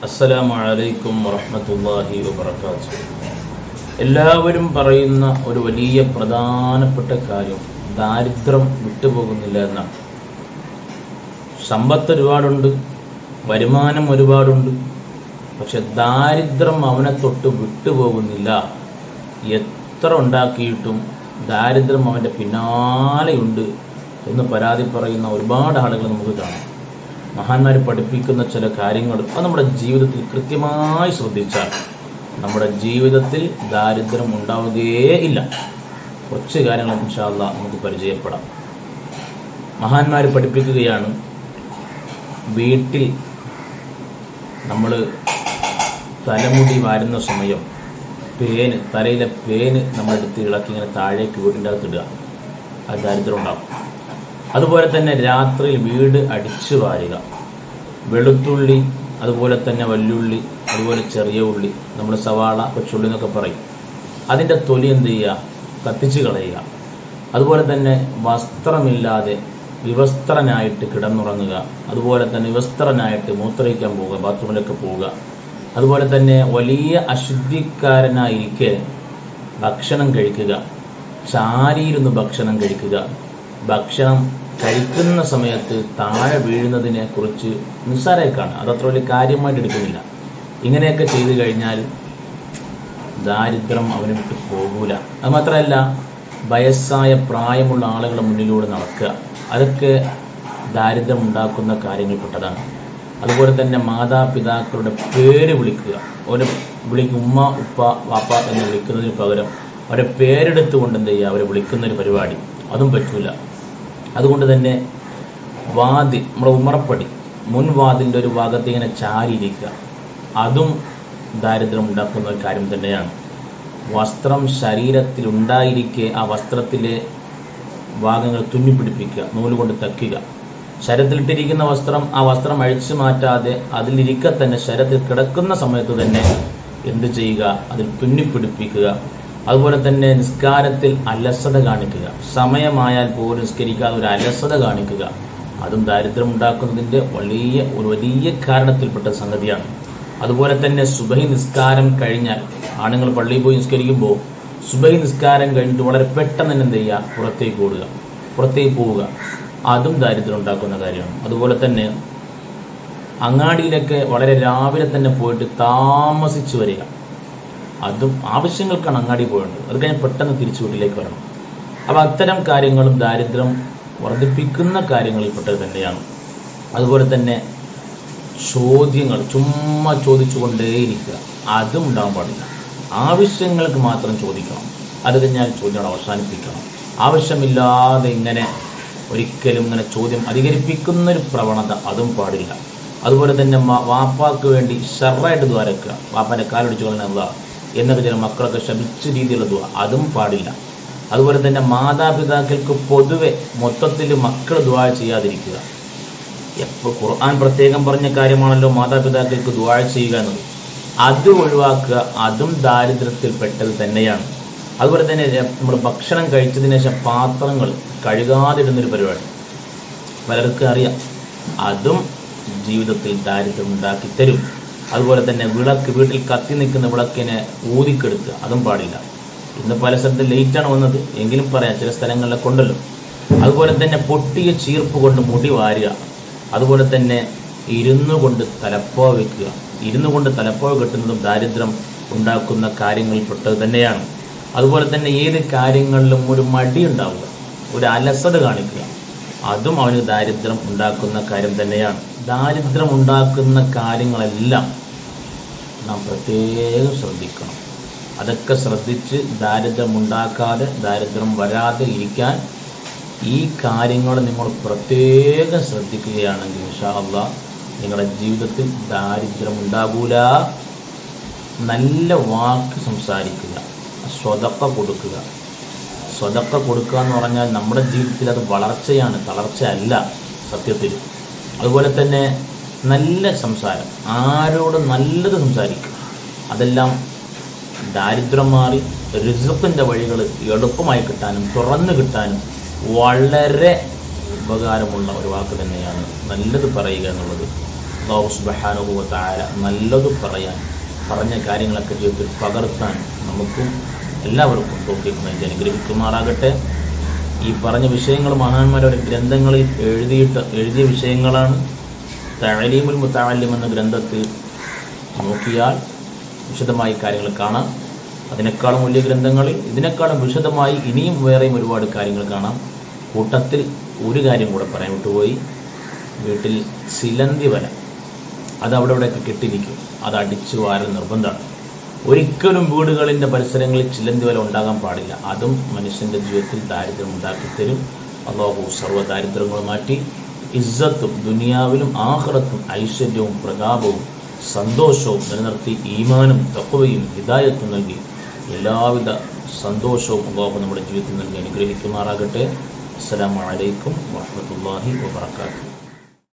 അസ്സലാമു അലൈക്കും വറഹ്മത്തുള്ളാഹി വബറകാതുഹു എല്ലാവരും പറയുന്ന ഒരു വലിയ പ്രധാനപ്പെട്ട കാര്യം ദാരിദ്ര്യം വിട്ടുപോകുന്നില്ല എന്നാണ് സമ്പത്ത് ഒരുപാടുണ്ട് വരുമാനം ഒരുപാടുണ്ട് പക്ഷെ ദാരിദ്ര്യം അവനെ തൊട്ട് വിട്ടുപോകുന്നില്ല എത്ര ഉണ്ടാക്കിയിട്ടും ദാരിദ്ര്യം അവൻ്റെ പിന്നാലെയുണ്ട് എന്ന് പരാതി പറയുന്ന ഒരുപാട് ആളുകൾ നമുക്ക് കാണാം മഹാന്മാർ പഠിപ്പിക്കുന്ന ചില കാര്യങ്ങൾ അത് നമ്മുടെ ജീവിതത്തിൽ കൃത്യമായി ശ്രദ്ധിച്ചാൽ നമ്മുടെ ജീവിതത്തിൽ ദാരിദ്ര്യം ഉണ്ടാവുകയേ ഇല്ല കുറച്ച് കാര്യങ്ങൾ ഇൻഷാല്ല നമുക്ക് പരിചയപ്പെടാം മഹാന്മാർ പഠിപ്പിക്കുകയാണ് വീട്ടിൽ നമ്മൾ തലമുടി വാരുന്ന സമയം പേന് തലയിലെ പേന് നമ്മളെടുത്ത് ഇളക്കി ഇങ്ങനെ താഴേക്ക് വീടിൻ്റെ അകത്ത് ഇടുക അത് ദാരിദ്ര്യം ഉണ്ടാകും അതുപോലെ തന്നെ രാത്രിയിൽ വീട് അടിച്ചു വാരുക വെളുത്തുള്ളി അതുപോലെ തന്നെ വല്ലുള്ളി അതുപോലെ ചെറിയ ഉള്ളി നമ്മൾ സവാള കൊച്ചുള്ളി എന്നൊക്കെ പറയും അതിൻ്റെ തൊലി എന്ത് ചെയ്യുക കത്തിച്ച് കളയുക അതുപോലെ തന്നെ വസ്ത്രമില്ലാതെ വിവസ്ത്രനായിട്ട് കിടന്നുറങ്ങുക അതുപോലെ തന്നെ വിവസ്ത്രനായിട്ട് മൂത്രയിക്കാൻ പോവുക ബാത്റൂമിലൊക്കെ പോവുക അതുപോലെ തന്നെ വലിയ അശുദ്ധിക്കാരനായിരിക്കെ ഭക്ഷണം കഴിക്കുക ചാരിയിരുന്ന് ഭക്ഷണം കഴിക്കുക ഭക്ഷണം കഴിക്കുന്ന സമയത്ത് താഴെ വീഴുന്നതിനെ കുറിച്ച് നിസ്സാരമായി കാണുക അതത്ര വലിയ കാര്യമായിട്ട് എടുക്കുന്നില്ല ഇങ്ങനെയൊക്കെ ചെയ്തു കഴിഞ്ഞാൽ ദാരിദ്ര്യം അവന് വിട്ട് പോകൂല അത് മാത്രമല്ല വയസ്സായ പ്രായമുള്ള ആളുകളുടെ മുന്നിലൂടെ നടക്കുക അതൊക്കെ ദാരിദ്ര്യം ഉണ്ടാക്കുന്ന കാര്യങ്ങൾപ്പെട്ടതാണ് അതുപോലെ തന്നെ മാതാപിതാക്കളുടെ പേര് വിളിക്കുക ഒരു വിളിക്കും ഉമ്മ ഉപ്പ വാപ്പ എന്ന് വിളിക്കുന്നതിന് പകരം അവരെ പേരെടുത്തുകൊണ്ട് എന്ത് ചെയ്യുക അവരെ വിളിക്കുന്ന ഒരു പരിപാടി അതും പറ്റൂല അതുകൊണ്ട് തന്നെ വാതിൽ നമ്മുടെ ഉമ്മറപ്പടി മുൻവാതിലിൻ്റെ ഒരു ഭാഗത്ത് ഇങ്ങനെ ചാരിയിരിക്കുക അതും ദാരിദ്ര്യം ഉണ്ടാക്കുന്ന ഒരു കാര്യം തന്നെയാണ് വസ്ത്രം ശരീരത്തിൽ ഉണ്ടായിരിക്കെ ആ വസ്ത്രത്തിലെ ഭാഗങ്ങൾ തുന്നിപ്പിടിപ്പിക്കുക നൂല് കൊണ്ട് തക്കുക ശരീരത്തിലിട്ടിരിക്കുന്ന വസ്ത്രം ആ വസ്ത്രം അഴിച്ചു മാറ്റാതെ അതിലിരിക്കെ തന്നെ ശരീരത്തിൽ കിടക്കുന്ന സമയത്ത് തന്നെ എന്ത് ചെയ്യുക അതിൽ തുന്നിപ്പിടിപ്പിക്കുക അതുപോലെ തന്നെ നിസ്കാരത്തിൽ അലസത കാണിക്കുക സമയമായാൽ പോലും നിസ്കരിക്കാതെ ഒരു അലസത കാണിക്കുക അതും ദാരിദ്ര്യം ഉണ്ടാക്കുന്നതിൻ്റെ വലിയ ഒരു വലിയ കാരണത്തിൽപ്പെട്ട സംഗതിയാണ് അതുപോലെ തന്നെ സുബഹി നിസ്കാരം കഴിഞ്ഞാൽ ആണുങ്ങൾ പള്ളിയിൽ പോയി നിസ്കരിക്കുമ്പോൾ സുബഹി നിസ്കാരം കഴിഞ്ഞിട്ട് വളരെ പെട്ടെന്ന് തന്നെ എന്ത് ചെയ്യുക പുറത്തേക്ക് ഓടുക പുറത്തേക്ക് പോവുക അതും ദാരിദ്ര്യം ഉണ്ടാക്കുന്ന കാര്യമാണ് അതുപോലെ തന്നെ അങ്ങാടിയിലൊക്കെ വളരെ രാവിലെ തന്നെ പോയിട്ട് താമസിച്ച് വരിക അതും ആവശ്യങ്ങൾക്കാണ് അങ്ങാടി പോയത് അത് കഴിഞ്ഞ് പെട്ടെന്ന് തിരിച്ചു വീട്ടിലേക്ക് വരണം അപ്പോൾ അത്തരം കാര്യങ്ങളും ദാരിദ്ര്യം വർദ്ധിപ്പിക്കുന്ന കാര്യങ്ങളിൽപ്പെട്ടത് തന്നെയാണ് അതുപോലെ തന്നെ ചോദ്യങ്ങൾ ചുമ്മാ ചോദിച്ചുകൊണ്ടേയിരിക്കുക അതും ഉണ്ടാകാൻ പാടില്ല ആവശ്യങ്ങൾക്ക് മാത്രം ചോദിക്കണം അത് കഴിഞ്ഞാൽ ചോദ്യങ്ങൾ അവസാനിപ്പിക്കണം ആവശ്യമില്ലാതെ ഇങ്ങനെ ഒരിക്കലും ഇങ്ങനെ ചോദ്യം അധികരിപ്പിക്കുന്ന ഒരു പ്രവണത അതും പാടില്ല അതുപോലെ തന്നെ വാപ്പാക്ക് വേണ്ടി ഷറായിട്ട് ദ്വാരക്കുക വാപ്പാൻ്റെ കാലൊടിച്ചു കളയുന്ന എന്നൊക്കെ ചില മക്കളൊക്കെ ശപിച്ച രീതിയിലുള്ള ദ്വാ അതും പാടില്ല അതുപോലെ തന്നെ മാതാപിതാക്കൾക്ക് പൊതുവെ മൊത്തത്തിൽ മക്കൾ ദ്വാ ചെയ്യാതിരിക്കുക എപ്പോൾ ഖുർആൻ പ്രത്യേകം പറഞ്ഞ കാര്യമാണല്ലോ മാതാപിതാക്കൾക്ക് ദ്വാ ചെയ്യുക എന്നത് അത് ഒഴിവാക്കുക അതും ദാരിദ്ര്യത്തിൽപ്പെട്ടത് തന്നെയാണ് അതുപോലെ തന്നെ നമ്മൾ ഭക്ഷണം കഴിച്ചതിന് ശേഷം പാത്രങ്ങൾ കഴുകാതിടുന്നൊരു പരിപാടി പലർക്കും അറിയാം അതും ജീവിതത്തിൽ ദാരിദ്ര്യം ഉണ്ടാക്കി തരും അതുപോലെ തന്നെ വിളക്ക് വീട്ടിൽ കത്തി നിൽക്കുന്ന വിളക്കിനെ ഊതിക്കെടുക്കുക അതും പാടില്ല ഇന്ന് പല സ്ഥലത്ത് ലേറ്റാണ് വന്നത് എങ്കിലും പറയാം ചില സ്ഥലങ്ങളിലൊക്കെ ഉണ്ടല്ലോ അതുപോലെ തന്നെ പൊട്ടിയ ചീർപ്പ് കൊണ്ട് മുടി വാരുക അതുപോലെ തന്നെ ഇരുന്നു കൊണ്ട് തലപ്പോ വെക്കുക ഇരുന്നു കൊണ്ട് തലപ്പോ കെട്ടുന്നതും ദാരിദ്ര്യം ഉണ്ടാക്കുന്ന കാര്യങ്ങളിൽപ്പെട്ടത് തന്നെയാണ് അതുപോലെ തന്നെ ഏത് കാര്യങ്ങളിലും ഒരു മടി ഉണ്ടാവുക ഒരു അലസത കാണിക്കുക അതും അവന് ദാരിദ്ര്യം ഉണ്ടാക്കുന്ന കാര്യം തന്നെയാണ് ദാരിദ്ര്യം ഉണ്ടാക്കുന്ന കാര്യങ്ങളെല്ലാം നാം പ്രത്യേകം ശ്രദ്ധിക്കണം അതൊക്കെ ശ്രദ്ധിച്ച് ദാരിദ്ര്യം ഉണ്ടാക്കാതെ ദാരിദ്ര്യം വരാതെ ഇരിക്കാൻ ഈ കാര്യങ്ങൾ നിങ്ങൾ പ്രത്യേകം ശ്രദ്ധിക്കുകയാണെങ്കിൽ ഇൻഷാ അള്ളാ നിങ്ങളുടെ ജീവിതത്തിൽ ദാരിദ്ര്യം ഉണ്ടാകൂല നല്ല വാക്ക് സംസാരിക്കുക സ്വതക്ക കൊടുക്കുക സ്വതക്ക കൊടുക്കുക എന്ന് പറഞ്ഞാൽ നമ്മുടെ ജീവിതത്തിൽ അത് വളർച്ചയാണ് തളർച്ചയല്ല സത്യത്തിൽ അതുപോലെ തന്നെ നല്ല സംസാരം ആരോട് നല്ലത് സംസാരിക്കുക അതെല്ലാം ദാരിദ്ര്യം മാറി റിസപ്പിൻ്റെ വഴികൾ എളുപ്പമായി കിട്ടാനും തുറന്നു കിട്ടാനും വളരെ ഉപകാരമുള്ള ഒരു വാക്ക് തന്നെയാണ് നല്ലത് പറയുക എന്നുള്ളത് അള്ളാഹു സുബ്ഹാനഹു വ തആല നല്ലത് പറയാൻ പറഞ്ഞ കാര്യങ്ങളൊക്കെ ജീവിതത്തിൽ പകർത്താൻ നമുക്കും എല്ലാവർക്കും തോഫീക്ക് നൽകി അനുഗ്രഹിക്കുമാറാകട്ടെ ഈ പറഞ്ഞ വിഷയങ്ങൾ മഹാന്മാരുടെ ഗ്രന്ഥങ്ങളിൽ എഴുതിയിട്ട് എഴുതിയ വിഷയങ്ങളാണ് തഴലീമുൽ മുത്തഅല്ലിം എന്ന ഗ്രന്ഥത്തിൽ നോക്കിയാൽ വിശദമായി കാര്യങ്ങൾ കാണാം അതിനേക്കാളും വലിയ ഗ്രന്ഥങ്ങളിൽ ഇതിനേക്കാളും വിശദമായി ഇനിയും വേറെയും ഒരുപാട് കാര്യങ്ങൾ കാണാം കൂട്ടത്തിൽ ഒരു കാര്യം കൂടെ പറയാൻ വിട്ടുപോയി വീട്ടിൽ സിലന്തി വല അത് അവിടെ ഇവിടെയൊക്കെ കെട്ടിരിക്കും അത് അടിച്ചു വാരൽ നിർബന്ധമാണ് ഒരിക്കലും വീടുകളിൻ്റെ പരിസരങ്ങളിൽ ചിലന്തി വല ഉണ്ടാകാൻ പാടില്ല അതും മനുഷ്യൻ്റെ ജീവിതത്തിൽ ദാരിദ്ര്യം ഉണ്ടാക്കിത്തരും അള്ളാഹു സർവ്വ ദാരിദ്ര്യങ്ങളും മാറ്റി ഇസ്സത്തും ദുനിയാവിലും ആഹ്റത്തും ഐശ്വര്യവും പ്രതാപവും സന്തോഷവും നിലനിർത്തി ഈമാനും തക്കവയും ഹിദായത്തും നൽകി എല്ലാവിധ സന്തോഷവും അള്ളാഹു നമ്മുടെ ജീവിതത്തിൽ നൽകി അനുഗ്രഹിക്കുമാറാകട്ടെ അസ്സലാമു അലൈക്കും വറഹ്മത്തുള്ളാഹി വബറകാതുഹു